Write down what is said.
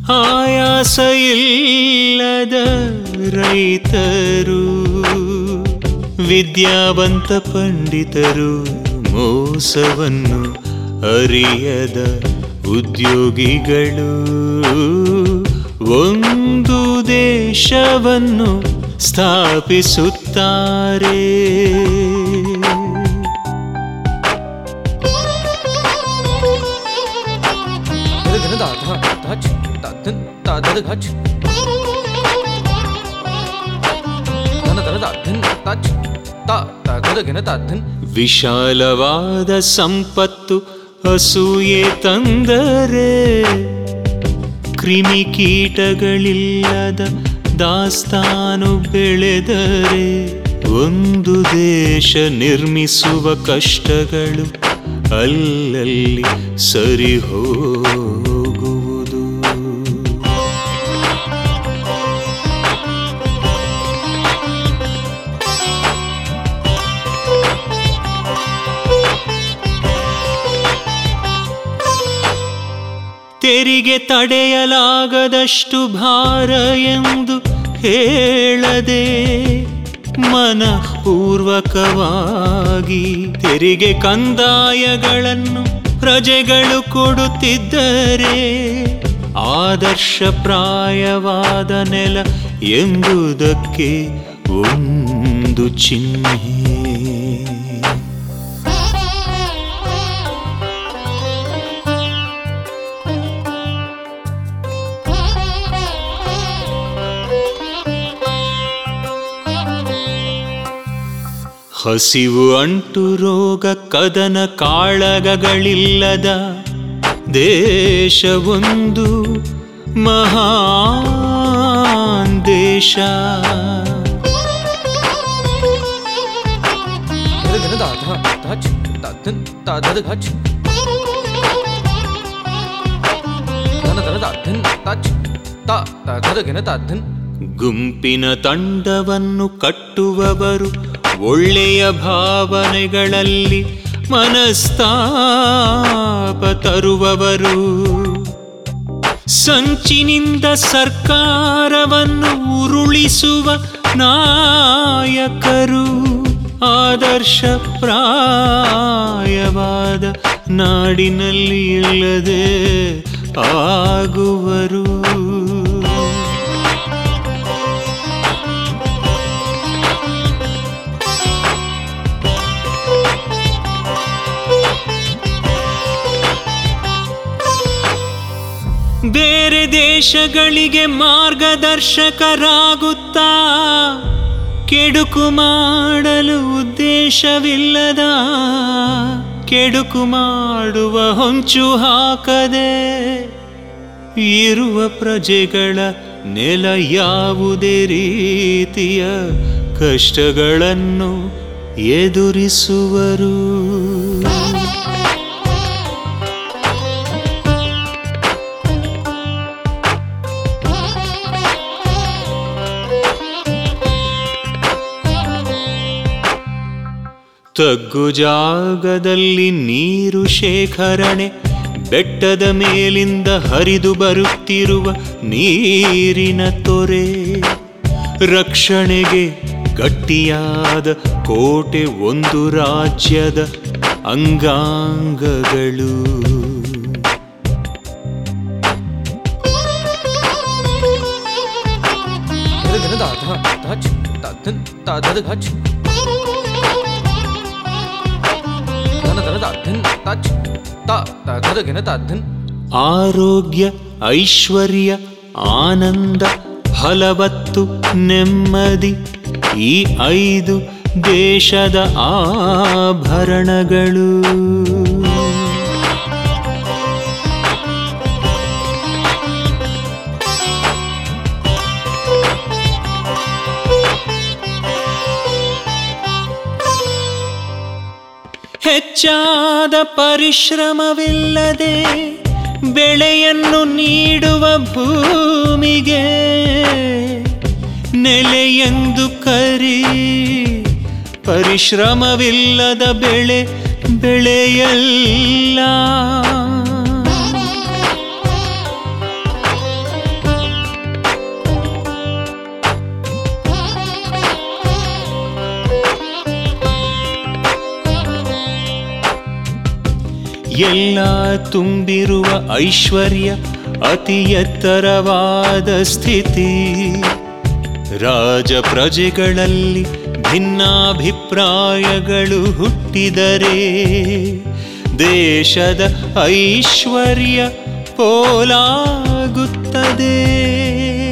ಆಯಾಸ ಇಲ್ಲದ ರೈತರು ವಿದ್ಯಾವಂತ ಪಂಡಿತರು ಮೋಸವನ್ನು ಅರಿಯದ ಉದ್ಯೋಗಿಗಳು ಒಂದು ದೇಶವನ್ನು ಸ್ಥಾಪಿಸುತ್ತಾರೆ ಧನ ದ ಧ ಧಚ್ ತ ಧನ್ ತ ಧದ ಘಚ್ ಧನ ಧನ ದ ಧನ್ ತಚ್ ತ ತ ಧದ ಘನ ತ ಧನ್ ವಿಶಾಲವಾದ ಸಂಪತ್ತು ಅಸೂಯೆ ತಂದರೆ ಕ್ರಿಮಿಕೀಟಗಳಿಲ್ಲದ ದಾಸ್ತಾನು ಬೆಳೆದರೆ ಒಂದು ದೇಶ ನಿರ್ಮಿಸುವ ಕಷ್ಟಗಳು ಅಲ್ಲಲ್ಲಿ ಸರಿ ಹೋಗುವುದು ತೆರಿಗೆ ತಡೆಯಲಾಗದಷ್ಟು ಭಾರ ಎಂದು ಹೇಳದೆ ಮನಃಪೂರ್ವಕವಾಗಿ ತೆರಿಗೆ ಕಂದಾಯಗಳನ್ನು ಪ್ರಜೆಗಳು ಕೊಡುತ್ತಿದ್ದರೆ ಆದರ್ಶಪ್ರಾಯವಾದ ನೆಲ ಎಂಬುದಕ್ಕೆ ಒಂದು ಚಿಹ್ನೆ ಹಸಿವು ಅಂಟು ರೋಗ ಕದನ ಕಾಳಗಗಳಿಲ್ಲದ ದೇಶವೊಂದು ಮಹಾನ್ ದೇಶ ಧನ ಧನ ದ ಧ ಧಚ್ ತ ಧನ್ ತ ಧದ ಘಚ್ ಧನ ಧನ ದ ಧನ್ ತಚ್ ತ ತ ಧದ ಘನ ತ ಧನ್ ಗುಂಪಿನ ತಂಡವನ್ನು ಕಟ್ಟುವವರು ಒಳ್ಳೆಯ ಭಾವನೆಗಳಲ್ಲಿ ಮನಸ್ತಾಪ ತರುವವರು ಸಂಚಿನಿಂದ ಸರ್ಕಾರವನ್ನು ಉರುಳಿಸುವ ನಾಯಕರು ಆದರ್ಶ ಪ್ರಾಯವಾದ ನಾಡಿನಲ್ಲಿ ಇಲ್ಲದೆ ಆಗುವರು ಬೇರೆ ದೇಶಗಳಿಗೆ ಮಾರ್ಗದರ್ಶಕರಾಗುತ್ತಾ ಕೆಡುಕು ಮಾಡಲು ಉದ್ದೇಶವಿಲ್ಲದ ಕೆಡುಕು ಮಾಡುವ ಹೊಂಚು ಹಾಕದೆ ಇರುವ ಪ್ರಜೆಗಳ ನೆಲ ಯಾವುದೇ ರೀತಿಯ ಕಷ್ಟಗಳನ್ನು ಎದುರಿಸುವರು ತಗ್ಗು ಜಾಗದಲ್ಲಿ ನೀರು ಶೇಖರಣೆ ಬೆಟ್ಟದ ಮೇಲಿಂದ ಹರಿದು ಬರುತ್ತಿರುವ ನೀರಿನ ತೊರೆ ರಕ್ಷಣೆಗೆ ಗಟ್ಟಿಯಾದ ಕೋಟೆ ಒಂದು ರಾಜ್ಯದ ಅಂಗಾಂಗಗಳು ಧನ ಧನ ದ ಧ ಧಚ್ ತ ಧನ್ ತ ಧದ ಘಚ್ ಧನ ಧನ ದ ಧನ್ ತಚ್ ತ ತ ಧದ ಘನ ತ ಧನ್ ಆರೋಗ್ಯ ಐಶ್ವರ್ಯ ಆನಂದ ಫಲವತ್ತು ನೆಮ್ಮದಿ ಈ ಐದು ದೇಶದ ಆಭರಣಗಳು ಹೆಚ್ಚಾದ ಪರಿಶ್ರಮವಿಲ್ಲದೆ ಬೆಳೆಯನ್ನು ನೀಡುವ ಭೂಮಿಗೆ ನೆಲೆಯೆಂದು ಕರಿ ಪರಿಶ್ರಮವಿಲ್ಲದ ಬೆಳೆ ಬೆಳೆಯಲ್ಲ ಎಲ್ಲ ತುಂಬಿರುವ ಐಶ್ವರ್ಯ ಅತಿ ಎತ್ತರವಾದ ಸ್ಥಿತಿ ರಾಜ ಪ್ರಜೆಗಳಲ್ಲಿ ಭಿನ್ನಾಭಿಪ್ರಾಯಗಳು ಹುಟ್ಟಿದರೆ ದೇಶದ ಐಶ್ವರ್ಯ ಪೋಲಾಗುತ್ತದೆ